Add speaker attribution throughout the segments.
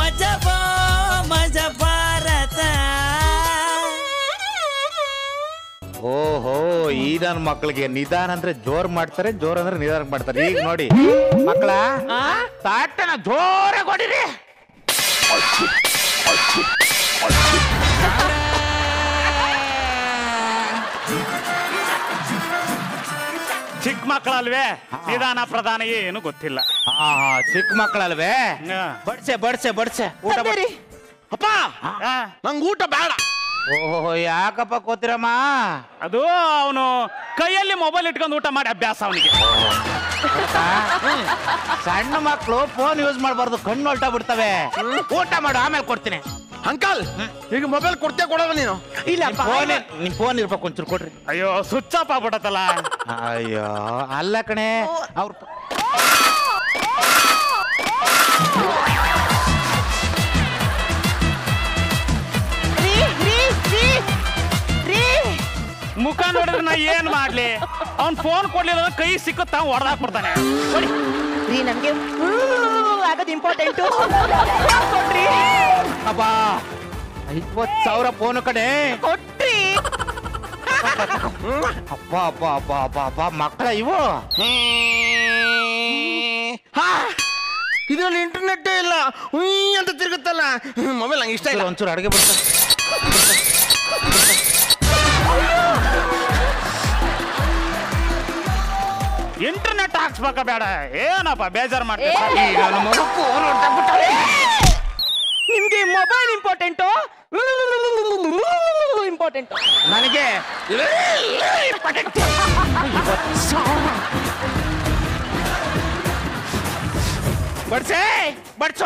Speaker 1: ಮಜಬೋ ಮಜ ಭಾರತ
Speaker 2: ಓಹೋ ಈ ನನ್ನ ಮಕ್ಕಳಿಗೆ ನಿಧಾನ ಅಂದ್ರೆ ಜೋರ್ ಮಾಡ್ತಾರೆ ಜೋರ್ ಅಂದ್ರೆ ನಿಧಾನ ಮಾಡ್ತಾರೆ ಈಗ ನೋಡಿ ಮಕ್ಕಳ ತಾಟನ ಜೋರ ಕೊಡಿರಿ
Speaker 3: ಚಿಕ್ಕ ಮಕ್ಕಳಲ್ವೇ ನಿಧಾನ ಪ್ರಧಾನ ಏನು ಗೊತ್ತಿಲ್ಲ
Speaker 2: ಹಾ ಹಾ ಚಿಕ್ಕ ಮಕ್ಕಳಲ್ವೇ
Speaker 3: ಹಾ.
Speaker 2: ಬಡ್ಸೆ ಬಡ್ಸೆ ಬಡ್ಸೆ ಊಟ ಬಡ್-
Speaker 4: ತಂದೇರಿ
Speaker 5: ಅಪ್ಪ
Speaker 3: ಆ,
Speaker 5: ನಂಗೆ ಊಟ ಬೇಡ
Speaker 2: ಓಹೋ ಯಾಕಪ್ಪ ಕೂತಿರಮ್ಮ
Speaker 3: ಅದು ಅವನು ಕೈಯಲ್ಲಿ ಮೊಬೈಲ್ ಇಟ್ಕೊಂಡು ಊಟ ಮಾಡಿ ಅಭ್ಯಾಸ ಅವನಿಗೆ
Speaker 2: ಗೊತ್ತಾ? ಸಣ್ಣ ಮಕ್ಕಳು ಫೋನ್ ಯೂಸ್ ಮಾಡಬಾರ್ದು ಕಣ್ಣು ಹೊಲ್ಟಾ ಬಿಡ್ತವೆ ಊಟ ಮಾಡು ಆಮೇಲೆ ಕೊಡ್ತೀನಿ
Speaker 5: ಅಂಕಲ್ ಈಗ ಮೊಬೈಲ್ ಕೊಡ್ತೇ ಕೊಡೋದು ನೀನು
Speaker 2: ಇಲ್ಲ ಫೋನ್ ನಿಮ್ ಫೋನ್ ಇರ್ಬೇಕು ಒಂಚೂರು ಕೊಡ್ರಿ
Speaker 3: ಅಯ್ಯೋ ಸ್ವಿಚ್ ಆಫ್ ಆಗ್ಬಿಟ್ಟತಲ್ಲ
Speaker 2: ಅಯ್ಯೋ ಅಲ್ಲ ಕಣೆ ಅವ್ರ
Speaker 4: ರೀ ರೀ ರೀ ರೀ
Speaker 3: ಮುಖ ನೋಡಿದ್ರೆ ನಾ ಏನ್ ಮಾಡ್ಲಿ ಅವ್ನ್ ಫೋನ್ ಕೊಡ್ಲಿಲ್ಲ ಅಂದ್ರೆ ಕೈ ಸಿಕ್ಕುತ್ತ ಹೊಡೆದಾಕ್ಬಿಡ್ತಾನೆ
Speaker 4: ಕೊಡಿ ರೀ ನಮ್ಗೆ ಆಗೋದು ಇಂಪಾರ್ಟೆಂಟು ಕೊಡ್ರಿ
Speaker 2: ಅಬ್ಬಾ ಐವತ್ ಸಾವಿರ ಫೋನ್ ಕಡೆ
Speaker 4: ಕೊಟ್ರಿ
Speaker 2: ಅಪ್ಪ ಅಪ್ಪ ಅಪ್ಪ ಅಪ್ಪ ಅಪ್ಪ ಮಕ್ಕಳ ಇವು
Speaker 5: ಹಾ ಇದ್ರಲ್ಲಿ ಇಂಟರ್ನೆಟ್ ಇಲ್ಲ ಉಯ್ ಅಂತ ತಿರುಗುತ್ತಲ್ಲ ಮೊಬೈಲ್ ನಂಗೆ ಇಷ್ಟ ಇಲ್ಲ
Speaker 2: ಒಂಚೂರು ಅಡುಗೆ ಬಿಡ್ತಾರೆ
Speaker 3: ಇಂಟರ್ನೆಟ್ ಹಾಕ್ಸ್ಬೇಕ ಬೇಡ ಏನಪ್ಪ ಬೇಜಾರ್ ಮಾಡ್ತೀವಿ
Speaker 2: ಈಗ ನಮ್ಮ ಮಗು ಫೋನ್ ಹೊಡ್ದಾಕ್ಬಿಟ್ಟಾಳೆ.
Speaker 4: ನಿಮ್ಗೆ ಮೊಬೈಲ್ ಇಂಪಾರ್ಟೆಂಟು ಇಂಪಾರ್ಟೆಂಟು
Speaker 2: ನನಗೆ ಬಡ್ಸೆ ಬಡ್ಸು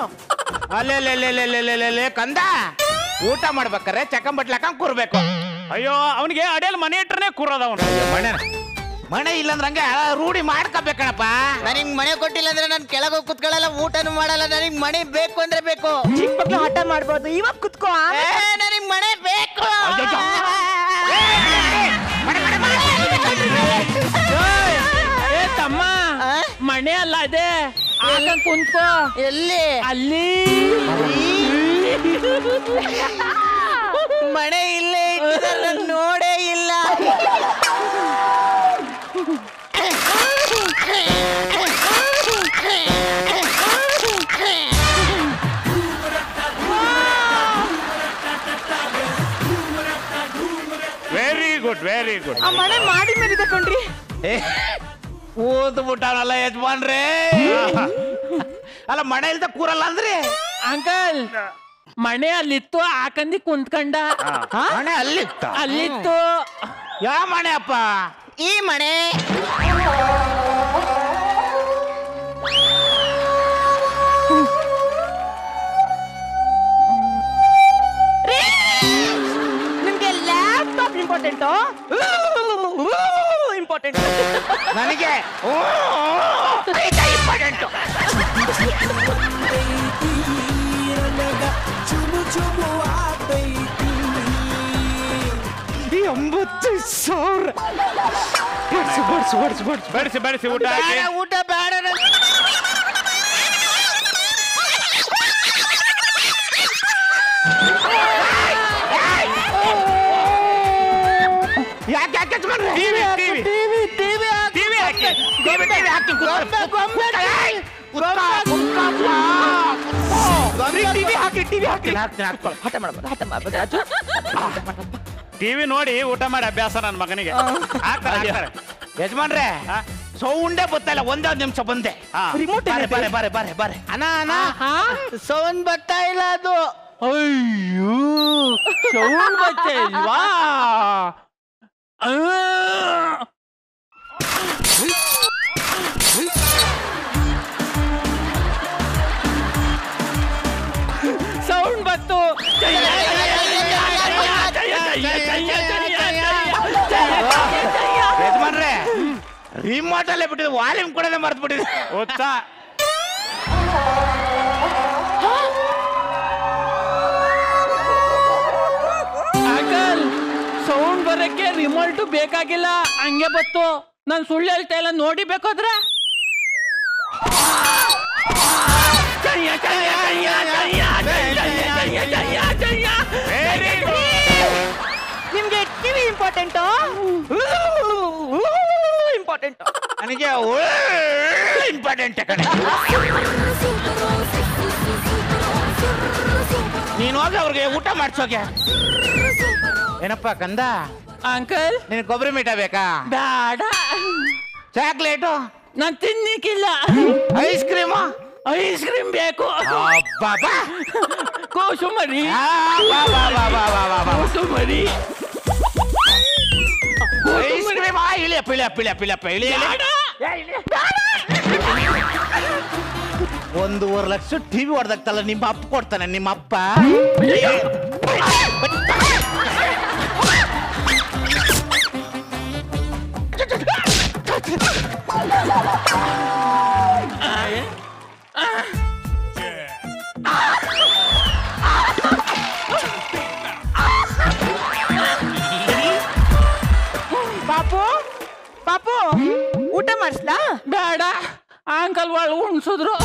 Speaker 2: ಅಲ್ಲೇ ಕಂದ ಊಟ ಮಾಡ್ಬೇಕಾರೆ ಚಕಂ ಬಟ್ಲ ಹಾಕೊಂಡ್ ಕೂರ್ಬೇಕು
Speaker 3: ಅಯ್ಯೋ ಅವನಿಗೆ ಅಡಿಯಲ್ಲಿ ಮನೆ ಇಟ್ರನೆ ಕೂರೋದ ಅವನು
Speaker 2: ಮನೆ ಮನೆ ಇಲ್ಲಂದ್ರ ಹಂಗೆ ರೂಢಿ ಮಾಡ್ಕೋಬೇಕಣಪ್ಪ
Speaker 1: ನನಗ್ ಮನೆ ಕೊಟ್ಟಿಲ್ಲ ಅಂದ್ರೆ ನಾನು ಕೆಳಗೆ ಕುತ್ಕೊಳ್ಳಲ್ಲ ಊಟನು ಮಾಡಲ್ಲ ನನಗ್ ಮನೆ ಬೇಕು ಅಂದ್ರೆ ಬೇಕು
Speaker 4: ಚಿಕ್ಕ ಮಕ್ಳು ಹಠ ಮಾಡ್ಬೋದು ಇವಾಗ ಕುತ್ಕೋ
Speaker 1: ಏ, ನನಗ್ ಮನೆ ಬೇಕು
Speaker 6: ಏ ತಮ್ಮ
Speaker 1: ಆ?
Speaker 6: ಮನೆ ಅಲ್ಲ ಇದೆ ಹಾಕೊಂಡ್ ಕುಂತ್ಕೋ
Speaker 1: ಎಲ್ಲಿ
Speaker 6: ಅಲ್ಲಿ
Speaker 1: ಮನೆ ಇಲ್ಲೇ ಇಟ್ಟಿದ್ದಾರೆ, ನಾನ್ ನೋಡೇ ಇಲ್ಲ
Speaker 3: ವೆರಿ ಗುಡ್ ವೆರಿ ಗುಡ್
Speaker 4: ಆ ಮನೆ ಮಾಡಿ ಮೇಲಿದೆ ಕಣ್ರಿ
Speaker 2: ಓದ್ ಬಿಟ್ಟಾನಲ್ಲ ಯಜಮಾನ್ರೇ ಅಲ್ಲ ಮನೆ ಇಲ್ದ ಕೂರಲ್ಲ ಅಂದ್ರಿ
Speaker 6: ಅಂಕಲ್ ಮನೆ ಅಲ್ಲಿತ್ತು ಹಾಕಂದಿ ಕುಂತ್ಕಂಡ
Speaker 2: ಮನೆ ಅಲ್ಲಿತ್ತ
Speaker 6: ಅಲ್ಲಿತ್ತು
Speaker 2: ಯಾವ ಮನೆ ಅಪ್ಪ
Speaker 1: ಈ ಮನೆ
Speaker 4: ನಿಮ್ಗೆ ಲ್ಯಾಪ್ಟಾಪ್ ಇಂಪಾರ್ಟೆಂಟು ಇಂಪಾರ್ಟೆಂಟ್
Speaker 2: ನನಗೆ ಓ, ಐತ important. ಈ ಒಂಬತ್ತು ಸಾವಿರ ಬಡ್ಸು ಬಡ್ಸು ಬಡ್ಸು ಬಡ್ಸು
Speaker 3: ಬೆಳೆಸಿ ಬೆಳೆಸಿ ಊಟ ಹಾಕಿ
Speaker 1: ಬೇಡ ಊಟ ಬೇಡ ನನ್-
Speaker 2: ಯಾಕೆ ಯಾಕೆ ಯಜಮಾನ್ರೆ?
Speaker 3: TV TV
Speaker 1: TV TV
Speaker 3: TV ಹಾಕಿ
Speaker 2: ಟಿವಿ ಟಿವಿ ಹಾಕಿ ಕೂತ್ಕೊ. ಏಯ್, ಕೂತ್ಕೊ, ಕೂತ್ಕೊಪ್ಪ, ಕೂತ್ಕೊ. ಟಿವಿ ಹಾಕಿ ಟಿವಿ ಹಾಕಿ ಹಾಕ್ತೀನಿ ಹಾಕ್ತೀನಿ
Speaker 4: ಹಠ ಮಾಡ್ಬೋದು ಹಠ ಮಾಡ್ಬೋದು ರಾಜು
Speaker 3: ಟಿವಿ ನೋಡಿ ಊಟ ಮಾಡಿ ಅಭ್ಯಾಸ ನನ್ನ ಮಗನಿಗೆ ಹಾಕ್ತಾರೆ ಹಾಕ್ತಾರೆ
Speaker 2: ಯಜಮಾನ್ರೆ
Speaker 3: ಹಾ?
Speaker 2: ಸೌಂಡೇ ಗೊತ್ತಿಲ್ಲ ಒಂದೇ ಒಂದ್ ನಿಮಿಷ ಬಂದೆ
Speaker 3: ಹಾ
Speaker 4: ರಿಮೋಟ್
Speaker 2: ಬಾರೆ ಬಾರೆ ಬಾರೆ ಬಾರೆ ಬಾರೆ
Speaker 1: ಅಣ್ಣ ಅಣ್ಣ ಸೌಂಡ್ ಬರ್ತಾ ಇಲ್ಲ ಅದು
Speaker 6: ಅಯ್ಯೋ ಸೌಂಡ್ ಬಚ್ಚ ಇಲ್ವಾ ಆ. ಸೌಂಡ್ ಬಂತು ಜಯ, ಜಯ, ಜಯ, ಜಯ, ಜಯ, ಜಯ, ಜಯ, ಜಯ, ಜಯ.
Speaker 2: ಯಜಮಾನ್ರೆ ರಿಮೋಟ್ ಅಲ್ಲೇ ಬಿಟ್ಟಿದ್ದು ವಾಲ್ಯೂಮ್ ಕೊಡೋದೇ ಮರ್ತು ಬಿಟ್ಟಿದೆ
Speaker 3: ಉತ್ಸ
Speaker 6: ಅಂಕಲ್ ಸೌಂಡ್ ಬರಕ್ಕೆ ರಿಮೋಟ್ ಬೇಕಾಗಿಲ್ಲ ಹಂಗೆ ಬತ್ತು ನಾನು ಸುಳ್ಳು ಹೇಳ್ತಾ ಇಲ್ಲ ನೋಡಿ ಬೇಕಾದ್ರೆ ಜಯ, ಜಯ, ಜಯ, ಜಯ, ಜಯ. Jaya Jaya
Speaker 2: Very good.
Speaker 4: ನಿಮ್ಗೆ ಟಿವಿ ಇಂಪಾರ್ಟೆಂಟ್ ಇಂಪಾರ್ಟೆಂಟ್
Speaker 2: ನನಗೆ ಇಂಪಾರ್ಟೆಂಟ್ ಕಣೆ ನೀನು ಹೋಗಿ ಅವ್ರಿಗೆ ಊಟ ಮಾಡ್ಸೋಕೆ ಏನಪ್ಪ ಕಂದ
Speaker 6: ಅಂಕಲ್
Speaker 2: ನಿನ್ ಕೊಬ್ಬರಿ ಮೀಠ ಬೇಕಾ
Speaker 6: ಬೇಡ
Speaker 2: ಚಾಕ್ಲೇಟು
Speaker 6: ನಾನ್ ತಿನ್ನಿಕ್ಕಿಲ್ಲ
Speaker 2: ಐಸ್ ಕ್ರೀಮು
Speaker 6: ಐಸ್ ಕ್ರೀಮ್ ಬೇಕು ಕೋಸುಮರಿ ಕೋಸುಮರಿ
Speaker 2: ಐಸ್ ಕ್ರೀಮ್ ಇಳಿಯಪ್ಪ ಇಳಿಯಪ್ಪ ಇಳಿಯಪ್ಪ ಇಳಿಯಪ್ಪ ಇಳಿ ಇಳಿ. ಒಂದೂವರೆ ಲಕ್ಷ ಟಿವಿ ಹೊಡೆದಾಗ್ತಲ್ಲ ನಿಮ್ಮ ಅಪ್ಪ ಕೊಡ್ತಾನೆ ನಿಮ್ಮ ಅಪ್ಪ
Speaker 4: ಪಾಪು ಪಾಪು ಊಟ ಮಾಡಿಸ್ಲಾ
Speaker 6: ಬೇಡ ಅಂಕಲ್ ಒಳ ಉಣ್ಸಿದ್ರು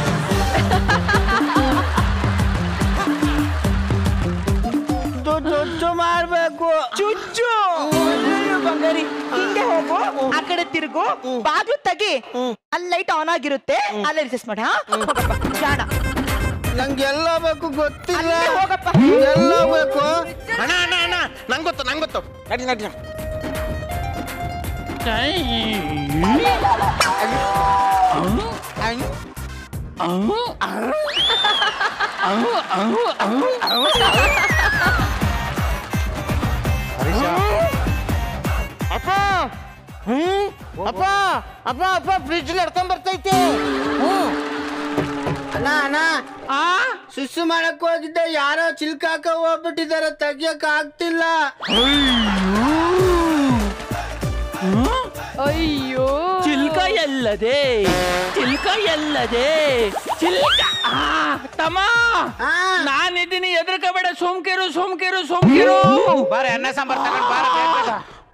Speaker 5: ಚುಚ್ಚು ಮಾಡ್ಬೇಕು
Speaker 4: ಚುಚ್ಚು ಅಯ್ಯಯ್ಯೋ ಬಂಗಾರಿ ಹಿಂದೆ ಹೋಗು ಆ ಕಡೆ ತಿರುಗು ಬಾಗ್ಲು ತೆಗಿ ಅಲ್ಲಿ ಲೈಟ್ ಆನ್ ಆಗಿರುತ್ತೆ ಅಲ್ಲೇ ರಿಸೆಸ್ ಮಾಡ ಜಾಣ
Speaker 5: ನಂಗೆಲ್ಲ ಬೇಕು ಗೊತ್ತಿಲ್ಲ
Speaker 4: ಅಲ್ಲೇ ಹೋಗಪ್ಪ
Speaker 5: ಎಲ್ಲ ಬೇಕು ಅಣ್ಣ ಅಣ್ಣ ಅಣ್ಣ ನಂಗೆ ಗೊತ್ತು ನಂಗೆ ಗೊತ್ತು ನಡಿ ನಡಿ ಅಪ್ಪ ಹ್ಮ್ ಅಪ್ಪ ಅಪ್ಪ ಅಪ್ಪ ಫ್ರಿಜ್ ನಡ್ಕೊಂಡ್ ಬರ್ತೈತೆ ಹ್ಮ್ ಅಣ್ಣ ಅಣ್ಣ
Speaker 6: ಆ
Speaker 5: ಸುಸ್ಸು ಮಾಡಕ್ ಹೋಗಿದ್ದೆ ಯಾರೋ ಚಿಲ್ಕಾಕ ಹೋಗ್ಬಿಟ್ಟಿದ್ದಾರೆ ತೆಗಿಯಕ್ ಆಗ್ತಿಲ್ಲ
Speaker 4: ಅಯ್ಯೋ
Speaker 6: ಚಿಲ್ಕ ಎಲ್ಲದೆ ಚಿಲ್ಕ ಎಲ್ಲದೆ ಚಿಲ್ಕ ಆ, ತಮ್ಮ
Speaker 5: ಆ.
Speaker 6: ನಾನಿದ್ದೀನಿ ಎದುರ್ಕೋಬೇಡ ಸೋಮ್ಕಿರು ಸೋಮ್ಕಿರು ಸೋಮ್ಕಿರು
Speaker 2: ಬಾರೆ ಅನ್ನ ಸಾಂಬಾರ್ ತಗೊಂಡ್ ಬಾರ ಬೇಗ ಬೇಗ.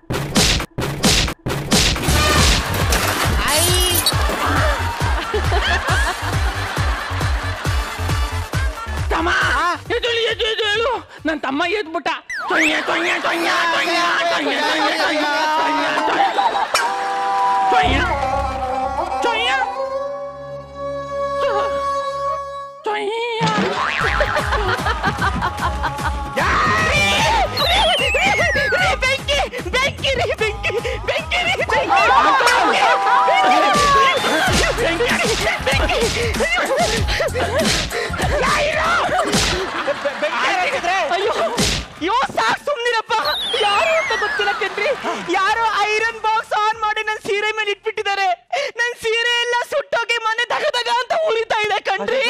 Speaker 6: ತಮ್ಮ ಎದುಳು ಎದು ಎದು ಹೇಳು ನನ್ನ ತಮ್ಮ ಎದ್ಬಿಟ್ಟ ತೊಯ್ಯ ತೊಯ್ಯ ತೊಯ್ಯ ತೊಯ್ಯ ತೊಯ್ಯ ತೊಯ್ಯ ತೊಯ್ಯ ತೊಯ್ಯ ತೊಯ್ಯ ತೊಯ್ಯ
Speaker 4: ಬೆಂಕಿ ಬೆಂಕಿ ರೀ ಬೆಂಕಿ ಬೆಂಕಿ ರೀ ಅಯ್ಯೋ ಅಯ್ಯೋ ಸಾಕ್ ಸುಮ್ನಿರಪ್ಪ ಯಾರು ಅಂತ ಗೊತ್ತಿಲ್ಲ ಕಣ್ರಿ ಯಾರೋ ಐರನ್ ಬಾಕ್ಸ್ ಆನ್ ಮಾಡಿ ನನ್ನ ಸೀರೆ ಮೇಲೆ ಇಟ್ಬಿಟ್ಟಿದ್ದಾರೆ ನನ್ನ ಸೀರೆ ಎಲ್ಲ ಸುಟ್ಟೋಗಿ ಮನೆ ದಗ ದಗ ಅಂತ ಉರಿತಾ ಇದೆ ಕಣ್ರಿ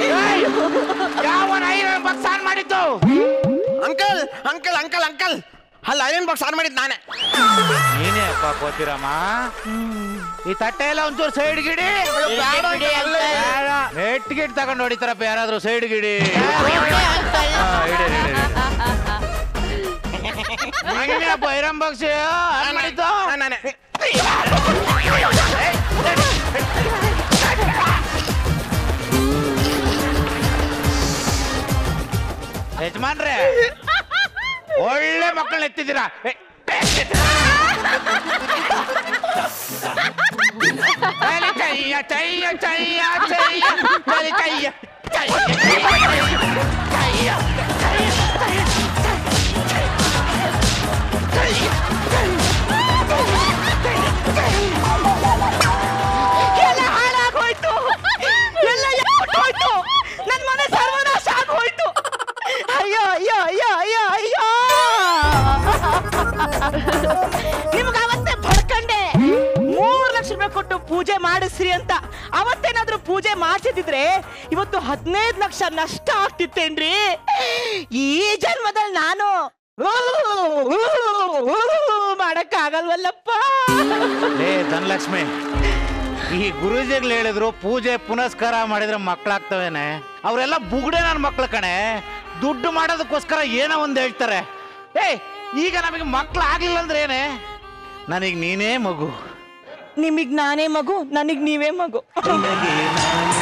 Speaker 2: ಯಾವನ ಐರನ್ ಬಾಕ್ಸ್ ಆನ್ ಮಾಡಿದ್ದು
Speaker 5: ಅಂಕಲ್ ಅಂಕಲ್ ಅಂಕಲ್ ಅಂಕಲ್ ಅಲ್ಲಿ ಐರನ್ ಬಾಕ್ಸ್ ಆನ್ ಮಾಡಿದ್ ನಾನೇ
Speaker 2: ನೀನೇ ಅಪ್ಪ ಕೋತಿರಮ್ಮ ಈ ತಟ್ಟೆ ಎಲ್ಲ ಒಂಚೂರು ಸೈಡ್ ಗಿಡಿ ನೆಟ್ ಗಿಟ್ ತಗೊಂಡು ಹೊಡಿತಾರಪ್ಪ ಯಾರಾದ್ರೂ ಸೈಡ್ ಗಿಡಿ ಹಾ, ಇಡಿ, ಇಡಿ, ಇಡಿ. ನೀನೇ ಅಪ್ಪ ಐರನ್ ಬಾಕ್ಸ್ ಆನ್ ಮಾಡಿದ್ದು
Speaker 5: ಹಾ, ನಾನೇ
Speaker 2: ಯಜಮಾನ್ರೆ ಒಳ್ಳೆ ಮಕ್ಕಳನ್ನ ಎತ್ತಿದ್ದೀರಾ ಏ, ಬಲಿ ಚಯ್ಯ ಚಯ್ಯ ಚಯ್ಯ ಚಯ್ಯ ಬಲಿ ಚಯ್ಯ ಚಯ್ಯ
Speaker 4: ಎಲ್ಲ ಹಾಳಾಗೋಯ್ತು ಎಲ್ಲ ಹೋಯ್ತು ನನ್ನ ಮನೆ ಸರ್ವನಾಶ ಆಗೋಯ್ತು ಅಯ್ಯೋ ಅಯ್ಯೋ ಅಯ್ಯೋ ಅಯ್ಯೋ ಅಯ್ಯೋ ನಿಮ್ಗೆ ಅವತ್ತೇ ಬಡ್ಕಂಡೆ ಮೂರ್ ಲಕ್ಷ ರೂಪಾಯಿ ಕೊಟ್ಟು ಪೂಜೆ ಮಾಡಿಸ್ರಿ ಅಂತ ಅವತ್ತೇನಾದ್ರೂ ಪೂಜೆ ಮಾಡ್ಸಿದ್ರೆ ಇವತ್ತು ಹದಿನೈದು ಲಕ್ಷ ನಷ್ಟ ಆಗ್ತಿತ್ತೇನ್ರಿ ಈ ಜನ್ಮದಲ್ಲಿ ನಾನು ಮಾಡಕ್ಕಾಗಲ್ವಲ್ಲಪ್ಪ
Speaker 2: ಏ ಧನಲಕ್ಷ್ಮಿ ಈ ಗುರೂಜಿಗಳು ಹೇಳಿದ್ರು ಪೂಜೆ ಪುನಸ್ಕಾರ ಮಾಡಿದ್ರೆ ಮಕ್ಕಳಾಗ್ತವೇನೆ ಅವರೆಲ್ಲ ಬುಗ್ಡೆ ನನ್ನ ಮಕ್ಳು ಕಣೆ ದುಡ್ಡು ಮಾಡೋದಕ್ಕೋಸ್ಕರ ಏನೋ ಒಂದು ಹೇಳ್ತಾರೆ ಏ ಈಗ ನಮಗೆ ಮಕ್ಳು ಆಗ್ಲಿಲ್ಲ ಅಂದ್ರೆ ಏನೇ ನನಗೆ ನೀನೇ ಮಗು
Speaker 4: ನಿಮಗ್ ನಾನೇ ಮಗು ನನಗ್ ನೀವೇ ಮಗು
Speaker 2: ನಿನಗೆ ನಾನೇ